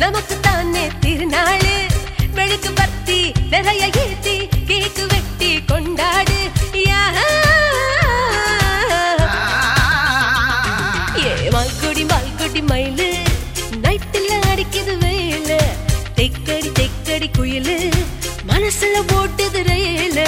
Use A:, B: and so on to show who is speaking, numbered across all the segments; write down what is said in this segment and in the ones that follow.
A: நமக்கு தானே திருநாளு மெழுகு பத்தி நிறைய ஏத்தி கேக்கு வெட்டி கொண்டாடு யா. ஏ மால்குடி மால்குடி மயிலு நைட்டுல அடிக்குது வெயிலு தெக்கடி தெக்கடி குயிலு மனசுல ஓட்டுது ரயிலு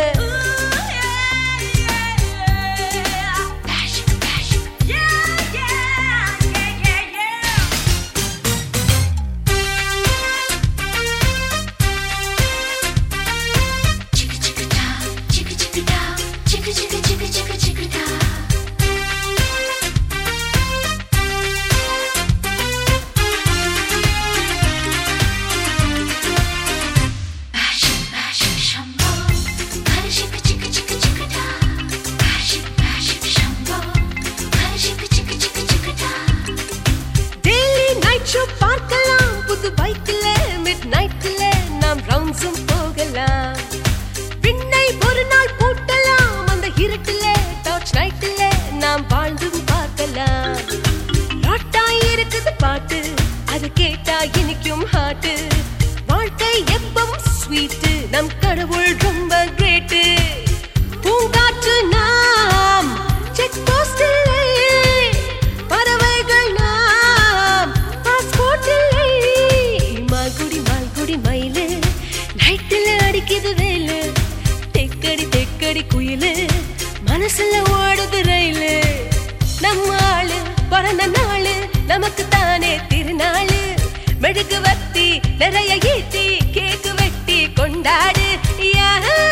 A: டெய்லி நைட் ஷோ பார்க்கலாம் புது பைக்ல மிட் நைட்ல நாம் ரவுண்ட்ஸும் போகலாம் விண்ணை ஒரு நாள் பூட்டலாம் அந்த இருட்டுல டார்ச் நைட்ல நாம் வாழ்ந்தும் பார்க்கலாம் ராட்டா இருக்குது பாட்டு அது கேட்டா இனிக்கும் ஹாட்டு வாழ்க்கை எப்பவும் ஸ்வீட் நம் கடவுள் ரொம்ப கிரேட்டு பூங்காற்று நாம் செக் போஸ்ட் இல்லை பறவைகள் நாம் பாஸ்போர்ட் இல்லை மால்குடி மால்குடி மயிலு நைட்டுல அடிக்குது வேலு தெக்கடி தெக்கடி குயிலு மனசுல ஓடுது ரயிலு நம்ம ஆளு பிறந்த நாளு நமக்கு தானே திருநாளு மெழுகு வத்தி நிறைய ஈட்டி கேக்கு வெட்டி கொண்டாடு யா.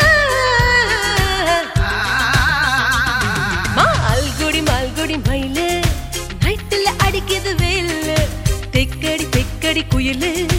A: மால்குடி மால்குடி மயிலு நைட்டுல அடிக்குது வேலு தெக்கடி தெக்கடி குயிலு